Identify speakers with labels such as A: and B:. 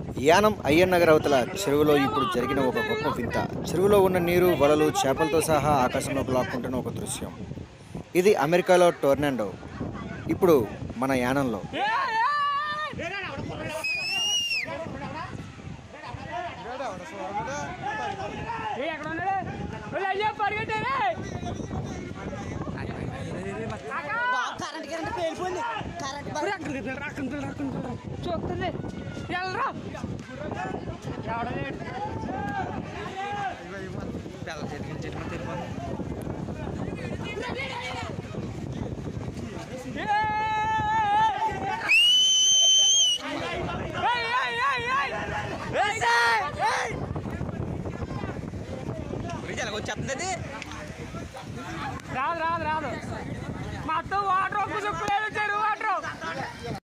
A: యానం అయ్యన్నగర్ అవతల చెరువులో ఇప్పుడు జరిగిన ఒక గొప్ప వింత చెరువులో ఉన్న నీరు వలలు చేపలతో సహా ఆకాశంలోకి లాక్కుంటున్న ఒక దృశ్యం ఇది అమెరికాలో టోర్నాండో ఇప్పుడు మన యానంలో
B: ఎక్కడ ఉన్నాడు అయ్యా పరిగెట్టారే
C: కరెంట్ కరెంట్ పేలిపోయింది కరెంట్ బాగా
B: చూస్తుంది వెళ్ళరా ఎవడలేడు
C: వచ్చేస్తుంది